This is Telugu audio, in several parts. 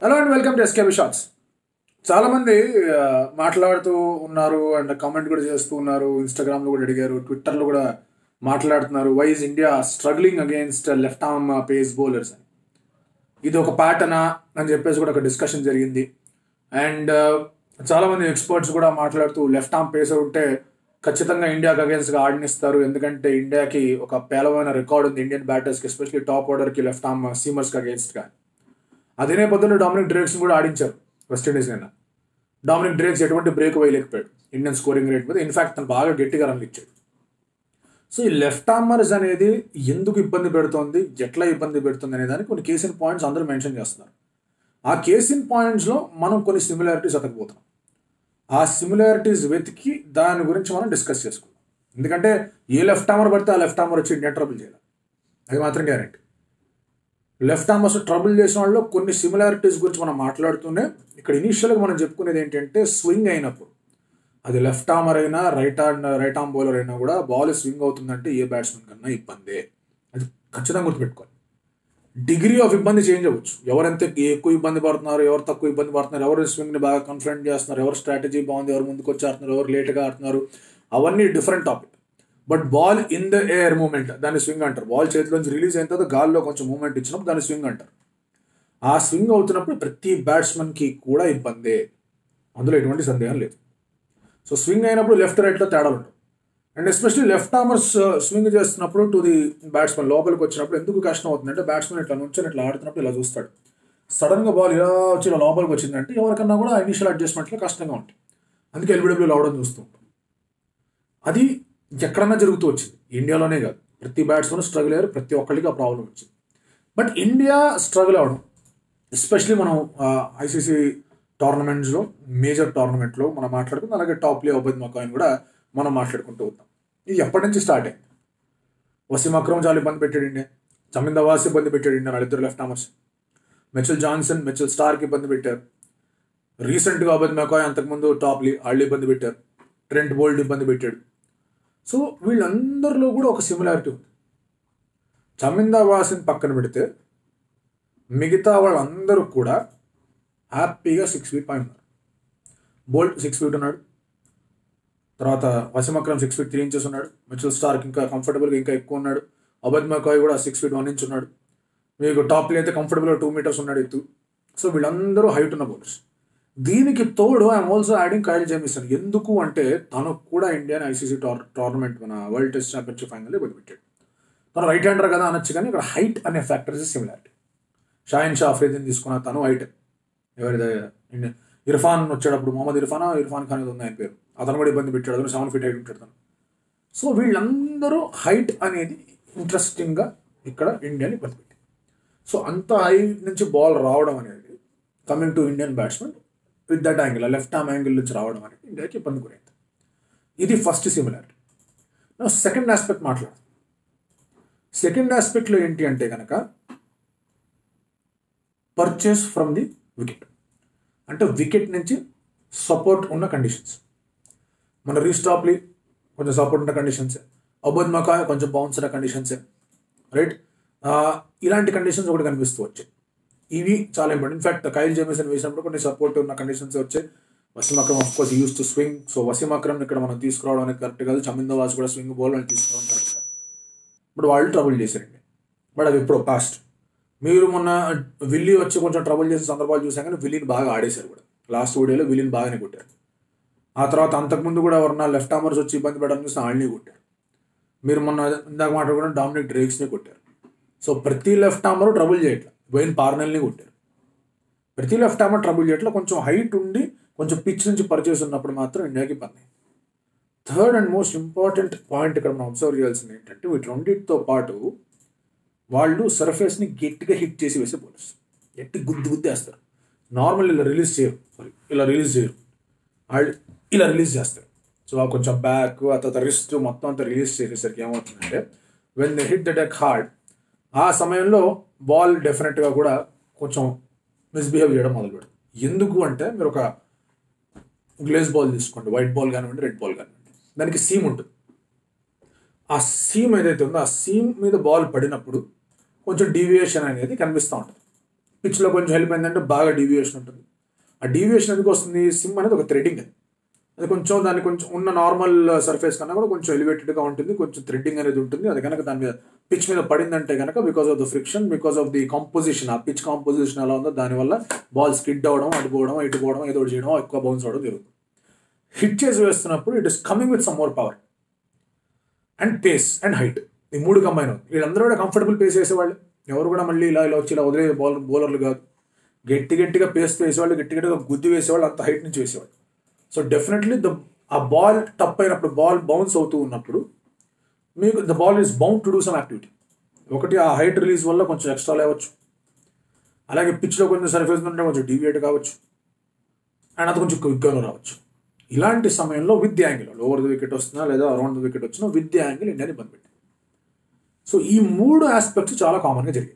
hello and welcome to SKB shorts చాలా మంది ఆ, మాట్లాడుతూ ఉన్నారు అండ్ కామెంట్ కూడా చేస్తూ ఉన్నారు ఇన్స్టాగ్రామ్ లో కూడా అడిగారు ట్విట్టర్ లో కూడా మాట్లాడుతున్నారు why is India struggling against left arm pace bowlers అని ఇది ఒక ప్యాటర్నా అని చెప్పేసి కూడా ఒక డిస్కషన్ జరిగింది అండ్ చాలా మంది ఎక్స్పర్ట్స్ కూడా మాట్లాడుతూ లెఫ్ట్ ఆర్మ్ పేసర్ ఉంటే ఖచ్చితంగా ఇండియాకి అగేన్స్ట్ గా ఆడనిస్తారు ఎందుకంటే ఇండియాకి ఒక పేలవమైన రికార్డ్ ఉంది ఇండియన్ బ్యాటర్స్ కి ఎస్పెషల్లీ టాప్ ఆర్డర్ కి లెఫ్ట్ ఆర్మ్ సీమర్స్ కి అగేన్స్ట్ గా అదే నేపథ్యంలో డామినిక్ డ్రేక్స్ కూడా ఆడించారు వెస్టిండీస్ నిన్న డామినిక్ డ్రేక్స్ ఎటువంటి బ్రేక్ వేయలేకపోయాడు ఇండియన్ స్కోరింగ్ రేట్ మీద ఇన్ఫాక్ట్ తను బాగా గట్టిగా రన్లు ఇచ్చాడు సో ఈ లెఫ్ట్ ఆర్మర్స్ అనేది ఎందుకు ఇబ్బంది పెడుతోంది ఎట్లా ఇబ్బంది పెడుతుంది అనే దానికి కొన్ని కేసిన్ పాయింట్స్ అందరూ మెన్షన్ చేస్తున్నారు ఆ కేసిన్ పాయింట్స్లో మనం కొన్ని సిమిలారిటీస్ అతకపోతాం ఆ సిమిలారిటీస్ వెతికి దాని గురించి మనం డిస్కస్ చేసుకుందాం ఎందుకంటే ఏ లెఫ్ట్ ఆర్మర్ పడితే ఆ లెఫ్ట్ ఆర్మర్ వచ్చి ఇండియా ట్రబుల్ చేయాలి అది మాత్రం గ్యారెంటీ లెఫ్ట్ ఆర్మర్స్ ట్రబుల్ చేసిన వాళ్ళు కొన్ని సిమిలారిటీస్ గురించి మనం మాట్లాడుతూనే ఇక్కడ ఇనీషియల్గా మనం చెప్పుకునేది ఏంటంటే స్వింగ్ అయినప్పుడు అది లెఫ్ట్ ఆర్మర్ అయినా right arm right arm bowler అయినా కూడా బాల్ స్వింగ్ అవుతుందంటే ఏ బ్యాట్స్మెన్ కన్నా ఇబ్బందే అది ఖచ్చితంగా గుర్తుపెట్టుకోవాలి డిగ్రీ ఆఫ్ ఇబ్బంది చేంజ్ అవ్వచ్చు ఎవరెంత ఎక్కువ ఇబ్బంది పడుతున్నారు ఎవరు తక్కువ ఇబ్బంది పడుతున్నారు ఎవరు స్వింగ్ని బాగా కన్ఫ్రంట్ చేస్తున్నారు ఎవరు స్ట్రాటజీ బాగుంది ఎవరు ముందుకు వచ్చి ఆడుతున్నారు ఎవరు లేట్గా ఆడుతున్నారు అవన్నీ different topic but ball in the air movement దాన్ని స్వింగ్ అంటారు బాల్ చేతిలోంచి రిలీజ్ అయిన తర్వాత గాల్లో కొంచెం మూమెంట్ ఇచ్చినప్పుడు దాన్ని స్వింగ్ అంటారు ఆ స్వింగ్ అవుతున్నప్పుడు ప్రతి బ్యాట్స్మెన్కి కూడా ఇబ్బందే అందులో ఎటువంటి సందేహం లేదు సో స్వింగ్ అయినప్పుడు లెఫ్ట్ రైట్లో తేడాలు ఉంటాయి and especially left armers swing చేస్తున్నప్పుడు టు ది బ్యాట్స్మెన్ లోపలికి వచ్చినప్పుడు ఎందుకు కష్టం అవుతుంది అంటే బ్యాట్స్మెన్ ఇట్లా నుంచొని ఇట్లా ఆడుతున్నప్పుడు ఇలా చూస్తాడు సడన్గా బాల్ ఇలా వచ్చి ఇలా లోపలికి వచ్చిందంటే ఎవరికన్నా కూడా ఇనిషియల్ అడ్జస్ట్మెంట్లో కష్టంగా ఉంటాయి అందుకే ఎల్బిడబ్ల్యూ అవడం చూస్తూ ఉంటాం అది ఎక్కడన్నా జరుగుతూ వచ్చింది ఇండియాలోనే కాదు ప్రతి బ్యాట్స్మెన్ స్ట్రగుల్ అయ్యారు ప్రతి ఒక్కరికి ఆ ప్రాబ్లం వచ్చింది బట్ ఇండియా స్ట్రగుల్ అవడం ఎస్పెషలీ మనం ఐసీసీ టోర్నమెంట్స్లో మేజర్ టోర్నమెంట్లో మనం మాట్లాడుకుందాం అలాగే టాప్ ప్లే అబద్ మకాయిన్ కూడా మనం మాట్లాడుకుంటూ ఉంటాం ఇది ఎప్పటి నుంచి స్టార్ట్ అయింది వసీం అక్రమ్ చాలా ఇబ్బంది పెట్టాడు ఇండియా చమింద వాస్ ఇబ్బంది పెట్టాడు ఇండియా వాళ్ళిద్దరు లెఫ్ట్ ఆమర్స్ మెచల్ జాన్సన్ మెచల్ స్టార్కి ఇబ్బంది పెట్టారు రీసెంట్గా అబద్ మెకాయ్ అంతకుముందు టాప్ లీ వాళ్ళు ఇబ్బంది పెట్టారు ట్రెంట్ బోల్డ్ ఇబ్బంది పెట్టాడు సో వీళ్ళందరిలో కూడా ఒక సిమిలారిటీ ఉంది చమిందా వాసిని పక్కన పెడితే మిగతా వాళ్ళందరూ కూడా హ్యాపీగా సిక్స్ ఫీట్ పైన ఉన్నారు బోల్ట్ సిక్స్ ఫీట్ ఉన్నాడు తర్వాత Wasim Akram six feet three inches ఉన్నాడు మిచిల్ స్టార్క్ ఇంకా కంఫర్టబుల్గా ఇంకా ఎక్కువ ఉన్నాడు అబద్ మకాయ్ కూడా సిక్స్ ఫీట్ వన్ ఇంచ్ ఉన్నాడు మీకు టాప్ అయితే కంఫర్టబుల్గా టూ మీటర్స్ ఉన్నాడు ఎత్తు సో వీళ్ళందరూ హైట్ ఉన్న బౌలర్స్ దీనికి తోడు I'm also adding Kyle Jamieson ఎందుకు అంటే తను కూడా ఇండియన్ ఐసీసీ టోర్ టోర్నమెంట్ మన వరల్డ్ టెస్ట్ ఛాంపియన్షిప్ ఫైనల్ పెట్టాడు తను రైట్ హ్యాండర్ కదా అనొచ్చు కానీ ఇక్కడ హైట్ అనే factor is similarity Shaheen Shah అఫ్రీదిని తీసుకున్న తను హైట్ ఎవరిది ఇండియన్ ఇర్ఫాన్ వచ్చేటప్పుడు మొహమ్మద్ ఇర్ఫాన్ ఇర్ఫాన్ ఖాన్ ఏదో ఉంది ఆయన పేరు అతను కూడా ఇబ్బంది పెట్టాడు అతను సెవెన్ ఫీట్ హైట్ ఉంటాడు తను సో వీళ్ళందరూ హైట్ అనేది ఇంట్రెస్టింగ్గా ఇక్కడ ఇండియాని ఇబ్బంది పెట్టింది సో అంత హైట్ నుంచి బాల్ రావడం అనేది coming to Indian batsmen with that angle left arm angle నుంచి రావడం అనేది ఇండియాకి ఇబ్బంది గురైంది ఇది ఫస్ట్ సిమిలారిటీ నా సెకండ్ ఆస్పెక్ట్ మాట్లాడు సెకండ్ ఆస్పెక్ట్లో ఏంటి అంటే కనుక పర్చేస్ ఫ్రమ్ ది వికెట్ అంటే వికెట్ నుంచి సపోర్ట్ ఉన్న కండిషన్స్ మన రీస్టాప్లీ కొంచెం సపోర్ట్ ఉన్న కండిషన్సే అబద్ మకా కొంచెం బౌన్స్ ఉన్న కండిషన్సే రైట్ ఇలాంటి కండిషన్స్ ఒకటి కనిపిస్తూ వచ్చాయి ఇవి చాలా ఇంపార్టెంట్ ఇన్ఫాక్ట్ కైల్ జేమిసన్ వేసినప్పుడు కొన్ని సపోర్ట్ ఉన్న కండిషన్స్ వచ్చాయి Wasim Akram of course used to swing so Wasim Akram ఇక్కడ మనం తీసుకురావడం అనేది కరెక్ట్ కాదు చమిందవాస్ కూడా స్వింగ్ బౌల్ అని తీసుకురావడం కరెక్ట్ కాదు ఇప్పుడు వాళ్ళు ట్రబుల్ చేశారండి బట్ అది ఇప్పుడు పాస్ట్ మీరు మొన్న విల్లీ వచ్చి కొంచెం ట్రబుల్ చేసే సందర్భాలు చూసాం కానీ విల్లీని బాగా ఆడేశారు కూడా లాస్ట్ వీడియోలో విల్లీని బాగానే కొట్టారు ఆ తర్వాత అంతకుముందు కూడా ఎవరన్నా లెఫ్ట్ ఆర్మర్స్ వచ్చి ఇబ్బంది పెట్టడం చూస్తే వాళ్ళని కొట్టారు మీరు మొన్న ఇందాక మాట్లాడుకున్న డామినిక్ డ్రేక్స్ని కొట్టారు సో ప్రతి లెఫ్ట్ ఆర్మర్ ట్రబుల్ చేయట్లేదు వెయిన్ పార్నల్ని కొట్టారు ప్రతి లెఫ్ట్ ఆర్మర్ ట్రబుల్ చేయట్లేదు కొంచెం హైట్ ఉండి కొంచెం పిచ్ నుంచి పర్చేస్ ఉన్నప్పుడు మాత్రం ఇండియాకి ఇబ్బంది third and most important point ఇక్కడ మనం అబ్జర్వ్ చేయాల్సింది ఏంటంటే వీటి రెండింటితో పాటు వాళ్ళు సర్ఫేస్ని గట్టిగా హిట్ చేసి వేసే బౌలర్స్ గట్టి గుద్ది గుద్ది వేస్తారు నార్మల్ ఇలా రిలీజ్ చేయరు సారీ ఇలా రిలీజ్ చేయరు వాళ్ళు ఇలా రిలీజ్ చేస్తారు సో ఆ కొంచెం బ్యాక్ ఆ తర్వాత రిస్ట్ మొత్తం అంతా రిలీజ్ చేసేసరికి ఏమవుతుందంటే when the hit the deck hard ఆ సమయంలో బాల్ డెఫినెట్గా కూడా కొంచెం మిస్బిహేవ్ చేయడం మొదలు పెడతాం ఎందుకు అంటే మీరు ఒక గ్లేజ్ బాల్ తీసుకోండి వైట్ బాల్ కానివ్వండి రెడ్ బాల్ కానివ్వండి దానికి సీమ్ ఉంటుంది ఆ సీమ్ ఏదైతే ఉందో ఆ సీమ్ మీద బాల్ పడినప్పుడు కొంచెం డీవియేషన్ అనేది కనిపిస్తూ ఉంటుంది పిచ్లో కొంచెం హెల్ప్ అయిందంటే బాగా డీవియేషన్ ఉంటుంది ఆ డీవియేషన్ ఎందుకు వస్తుంది సిమ్ అనేది ఒక థ్రెడింగ్ అది అది కొంచెం దాని కొంచెం ఉన్న నార్మల్ సర్ఫేస్ కన్నా కూడా కొంచెం ఎలివేటెడ్గా ఉంటుంది కొంచెం థ్రెడ్డింగ్ అనేది ఉంటుంది అది కనుక దాని మీద పిచ్ మీద పడిందంటే కనుక because of the friction because of the composition ఆ పిచ్ కాంపోజిషన్ ఎలా ఉందో దానివల్ల బాల్ స్కిడ్ అవ్వడం అటు పోవడం ఇటు పోవడం ఏదో ఒకటి చేయడం ఎక్కువ బౌన్స్ అవడం జరుగుతుంది హిట్ చేసి వేస్తున్నప్పుడు it is coming with some more power and pace and height ఈ మూడు కంబైన్ అవుతుంది వీళ్ళందరూ కూడా కంఫర్టబుల్ పేస్ వేసేవాళ్ళు ఎవరు కూడా మళ్ళీ ఇలా ఇలా వచ్చి ఇలా వదిలే బౌలర్ బౌలర్లు కాదు గట్టి గట్టిగా పేస్ వేసేవాళ్ళు గట్టి గట్టిగా గుద్ది వేసేవాళ్ళు అంత హైట్ నుంచి వేసేవాళ్ళు సో డెఫినెట్లీ ద ఆ బాల్ టప్ అయినప్పుడు బాల్ బౌన్స్ అవుతూ ఉన్నప్పుడు మీకు the ball is bound to do some activity ఒకటి ఆ హైట్ రిలీజ్ వల్ల కొంచెం ఎక్స్ట్రా లేవచ్చు అలాగే పిచ్లో కొంచెం సర్ఫేస్ ఉంటే కొంచెం డీవియేట్ కావచ్చు అండ్ అది కొంచెం క్విక్గాను రావచ్చు ఇలాంటి సమయంలో with the angle over the wicket వస్తున్నా లేదా అరౌండ్ ది వికెట్ వచ్చినా విత్ ది యాంగిల్ ఇండియాని ఇబ్బంది పెట్టింది సో ఈ మూడు ఆస్పెక్ట్స్ చాలా కామన్గా జరిగాయి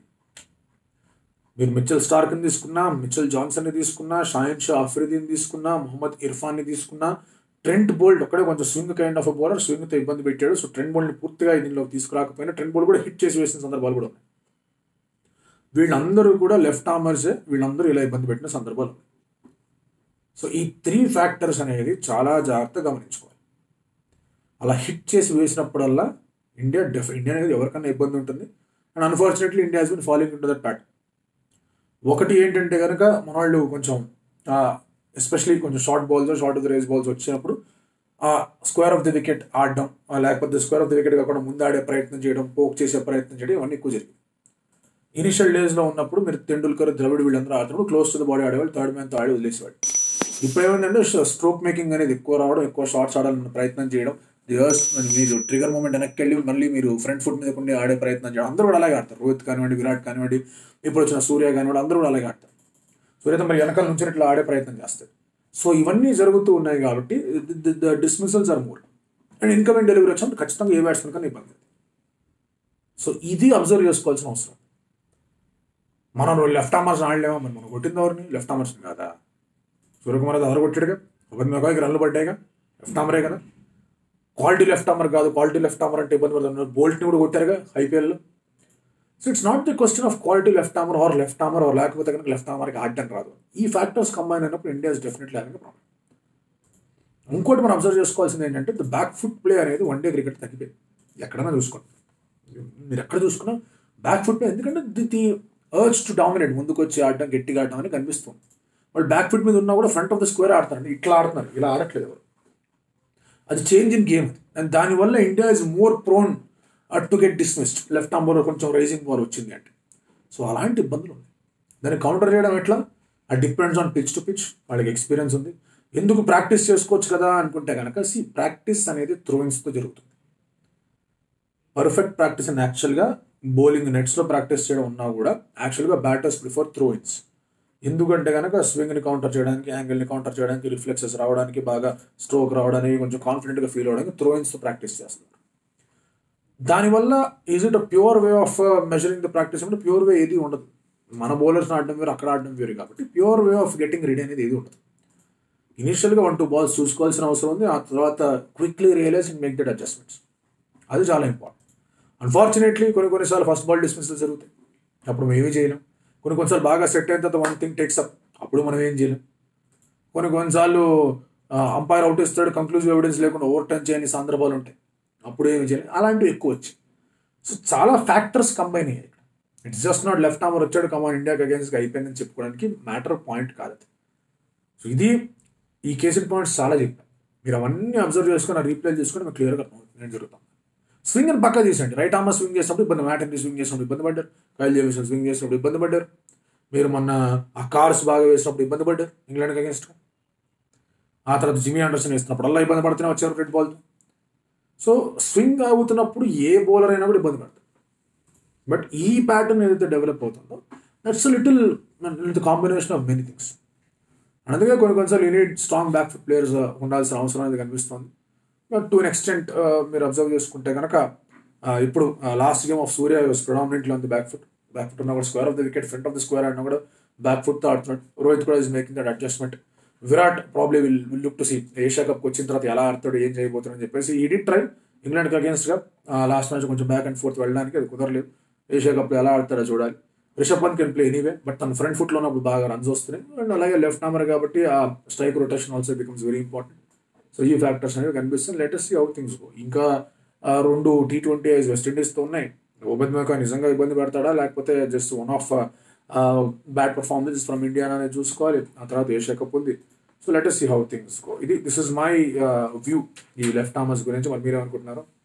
మీరు మిచ్చల్ స్టార్క్ని తీసుకున్నా మిచ్చల్ జాన్సన్ని తీసుకున్నా షాహిన్ షా అఫ్రిదీని తీసుకున్నా మొహమ్మద్ ఇర్ఫాన్ని తీసుకున్నా ట్రెంట్ బోల్డ్ ఒక్కడే కొంచెం స్వింగ్ కైండ్ ఆఫ్ బౌలర్ స్వింగ్తో ఇబ్బంది పెట్టాడు సో ట్రెంట్ బోల్డ్ని పూర్తిగా దీనిలోకి తీసుకురాకపోయినా ట్రెంట్ బోల్డ్ కూడా హిట్ చేసి వేసిన సందర్భాలు కూడా ఉన్నాయి వీళ్ళందరూ కూడా లెఫ్ట్ ఆర్మర్సే వీళ్ళందరూ ఇలా ఇబ్బంది పెట్టిన సందర్భాలు ఉన్నాయి సో ఈ త్రీ ఫ్యాక్టర్స్ అనేది చాలా జాగ్రత్తగా గమనించుకోవాలి అలా హిట్ చేసి వేసినప్పుడల్లా ఇండియా డెఫ్ ఇండియా అనేది ఎవరికైనా ఇబ్బంది ఉంటుంది and unfortunately India has been following into that pattern ఒకటి ఏంటంటే కనుక మన వాళ్ళు కొంచెం ఎస్పెషలీ కొంచెం short balls short of the race balls వచ్చినప్పుడు ఆ స్క్వేర్ ఆఫ్ ది వికెట్ ఆడడం లేకపోతే స్క్వేర్ ఆఫ్ ది వికెట్ కాకుండా ముందు ఆడే ప్రయత్నం చేయడం పోక్ చేసే ప్రయత్నం చేయడం ఇవన్నీ ఎక్కువ జరిగింది ఇనిషియల్ డేస్లో ఉన్నప్పుడు మీరు తెండూల్కర్ ద్రవిడ్ వీళ్ళందరూ ఆడుతున్నప్పుడు క్లోజ్ టు ద బాడీ ఆడేవాళ్ళు థర్డ్ మ్యాన్తో ఆడి వదిలేసేవాడు ఇప్పుడు ఏమైందంటే స్ట్రోక్ మేకింగ్ అనేది ఎక్కువ రావడం ఎక్కువ షార్ట్స్ ఆడాలని ప్రయత్నం చేయడం దివర్స్ మీరు ట్రిగర్ మూమెంట్ వెనక్కి వెళ్ళి మళ్ళీ మీరు ఫ్రంట్ ఫుట్ మీద ఉండి ఆడే ప్రయత్నం చేయడం అందరూ కూడా అలాగే ఆడతారు రోహిత్ కానివ్వండి విరాట్ కానివ్వండి ఇప్పుడు వచ్చిన సూర్య కానివ్వండి అందరూ కూడా అలాగే ఆడతారు సూర్యతో మరి వెనకాల నుంచి ఇట్లా ఆడే ప్రయత్నం చేస్తారు సో ఇవన్నీ జరుగుతూ ఉన్నాయి కాబట్టి the dismissals are more and incoming delivery వచ్చినప్పుడు ఖచ్చితంగా ఏ బ్యాట్స్మెన్ కానీ ఇబ్బంది సో ఇది అబ్జర్వ్ చేసుకోవాల్సిన అవసరం మనం లెఫ్ట్ ఆర్మర్స్ ఆడలేమో మరి మనం కొట్టింది ఎవరిని లెఫ్ట్ ఆర్మర్స్ కాదా సూర్యకుమార్ అది ఎవరు కొట్టాడుగా ఒక మెగాకి రన్లు పడ్డాయిగా లెఫ్ట్ ఆర్మరే కదా క్వాలిటీ లెఫ్ట్ ఆర్మర్ కాదు క్వాలిటీ లెఫ్ట్ ఆర్మర్ అంటే ఇబ్బంది పడుతున్నారు బోల్ట్ని కూడా కొట్టారుగా ఐపీఎల్లో so it's not the question of quality left armer or left armer or లేకపోతే కనుక లెఫ్ట్ ఆర్మర్కి ఆడడం రాదు ఈ ఫ్యాక్టర్స్ కంబైన్ అయినప్పుడు India is definitely having problem ఇంకోటి మనం అబ్జర్వ్ చేసుకోవాల్సింది ఏంటంటే ద బ్యాక్ ఫుట్ ప్లే అనేది వన్ డే క్రికెట్ తగ్గిపోయింది ఎక్కడైనా చూసుకోండి మీరు ఎక్కడ చూసుకున్నా బ్యాక్ ఫుట్ ఎందుకంటే the the urge to dominate ముందుకు వచ్చి ఆడడం గట్టిగా ఆడడం అని కనిపిస్తుంది వాళ్ళు బ్యాక్ ఫుట్ మీద ఉన్నా కూడా ఫ్రంట్ ఆఫ్ ద స్క్వేర్ ఆడతారు ఇట్లా ఆడుతున్నారు ఇలా ఆడట్లేదు ఎవరు అది చేంజ్ ఇన్ గేమ్ అండ్ దానివల్ల India is more prone to get dismissed left arm bowler కొంచెం రైజింగ్ బాల్ వచ్చింది అంటే సో అలాంటి ఇబ్బందులు ఉన్నాయి దాన్ని కౌంటర్ చేయడం ఎట్లా అది depends on pitch to pitch వాళ్ళకి ఎక్స్పీరియన్స్ ఉంది ఎందుకు ప్రాక్టీస్ చేసుకోవచ్చు కదా అనుకుంటే కనుక సి ప్రాక్టీస్ అనేది త్రోయిన్స్తో జరుగుతుంది పర్ఫెక్ట్ ప్రాక్టీస్ అని యాక్చువల్గా బౌలింగ్ నెట్స్లో ప్రాక్టీస్ చేయడం ఉన్నా కూడా యాక్చువల్గా బ్యాటర్స్ ప్రిఫర్ త్రోయిన్స్ ఎందుకంటే కనుక స్వింగ్ని కౌంటర్ చేయడానికి యాంగిల్ని కౌంటర్ చేయడానికి రిఫ్లెక్సెస్ రావడానికి బాగా స్ట్రోక్ రావడానికి కొంచెం కాన్ఫిడెంట్గా ఫీల్ అవడానికి త్రోయిన్స్తో ప్రాక్టీస్ చేస్తున్నారు దానివల్ల is it a pure way of measuring the practice అంటే ప్యూర్ వే ఏది ఉండదు మన బౌలర్స్ ఆడడం వేరు అక్కడ ఆడడం వేరు కాబట్టి pure way of getting ready అనేది ఏది ఉండదు ఇనిషియల్గా వన్ టూ బాల్స్ చూసుకోవాల్సిన అవసరం ఉంది ఆ తర్వాత quickly realise and make that adjustments అది చాలా ఇంపార్టెంట్ అన్ఫార్చునేట్లీ కొన్ని కొన్నిసార్లు ఫస్ట్ బాల్ డిస్మిస్లు జరుగుతాయి అప్పుడు మేము ఏమీ చేయలేం కొన్ని కొన్నిసార్లు బాగా సెట్ అయిన తర్వాత వన్ థింగ్ టేక్స్ అప్ అప్పుడు మనం ఏం చేయలేం కొన్ని కొన్నిసార్లు అంపైర్ అవుట్ ఇస్తాడు కంక్లూజివ్ ఎవిడెన్స్ లేకుండా ఓవర్ టర్న్ చేయని సందర్భాలు ఉంటాయి అప్పుడు ఏమి చేయలేం అలాంటివి ఎక్కువ వచ్చాయి సో చాలా ఫ్యాక్టర్స్ కంబైన్ అయ్యాయి it's just not left armer వచ్చాడు కమాన్ ఇండియాకి అగేన్స్ట్గా అయిపోయిందని చెప్పుకోవడానికి మ్యాటర్ పాయింట్ కాదు అది సో ఇది ఈ కేసుల పాయింట్స్ చాలా చెప్పాను మీరు అవన్నీ అబ్జర్వ్ చేసుకుని రీప్లే చేసుకుని మీకు క్లియర్గా నేను జరుగుతాం స్వింగ్ అని పక్క తీసండి రైట్ ఆర్మర్ స్వింగ్ చేసినప్పుడు ఇబ్బంది మ్యాటర్ని స్వింగ్ చేసినప్పుడు ఇబ్బంది పడ్డారు కైల్ జేవిసన్ స్వింగ్ చేసినప్పుడు ఇబ్బంది పడ్డారు మీరు మొన్న ఆ కార్స్ బాగా వేసినప్పుడు ఇబ్బంది పడ్డారు ఇంగ్లాండ్కి అగేన్స్ట్గా ఆ తర్వాత జిమీ ఆండర్సన్ వేసినప్పుడు అలా ఇబ్బంది పడుతూనే వచ్చారు రెడ్ బాల్తో సో స్వింగ్ అవుతున్నప్పుడు ఏ బౌలర్ అయినా కూడా ఇబ్బంది పడతారు బట్ ఈ ప్యాటర్న్ ఏదైతే డెవలప్ అవుతుందో that's little combination of many things అందుకే కొన్ని కొన్నిసార్లు unit strong back foot players ఉండాల్సిన అవసరం అనేది కనిపిస్తుంది బట్ టు అన్ ఎక్స్టెంట్ మీరు అబ్జర్వ్ చేసుకుంటే కనుక ఇప్పుడు last game of Surya predominantly ఉంది బ్యాక్ ఫుట్ బ్యాక్ ఫుట్ ఉన్నా కూడా square of the wicket front of the square ఆడినా కూడా బ్యాక్ ఫుట్తో ఆడుతున్నాడు రోహిత్ కూడా is making that adjustment Virat probably will will look to see Asia cup వచ్చిన తర్వాత ఎలా ఆడతాడు ఏం చేయబోతున్నాడు అని చెప్పేసి ఈ డి ట్రై ఇంగ్లాండ్కి అగేన్స్ట్గా లాస్ట్ మ్యాచ్ కొంచెం బ్యాక్ అండ్ ఫోర్త్ వెళ్ళడానికి అది కుదరలేదు ఏషియా కప్లో ఎలా ఆడతాడో చూడాలి Rishabh Pant can play anyway but తన ఫ్రంట్ ఫుట్లో ఉన్నప్పుడు బాగా రన్స్ వస్తున్నాయి అండ్ అలాగే లెఫ్ట్ హామర్ కాబట్టి ఆ strike rotation also becomes very important so ఈ ఫ్యాక్టర్స్ అనేవి కనిపిస్తుంది లేటెస్ట్ హౌ థింగ్స్ గో ఇంకా ఆ, రెండు టీ ట్వంటీ ఐస్ వెస్టిండీస్తో ఉన్నాయి ఓబెద్ మేకా నిజంగా ఇబ్బంది పెడతాడా లేకపోతే just one of bad performance from India అనేది చూసుకోవాలి ఆ తర్వాత ఏషియా కప్ ఉంది so let's just see how things go ఇది దిస్ ఇస్ మై వ్యూ ఈ లెఫ్ట్ హామర్స్ గురించి మరి మీరేమనుకుంటున్నారు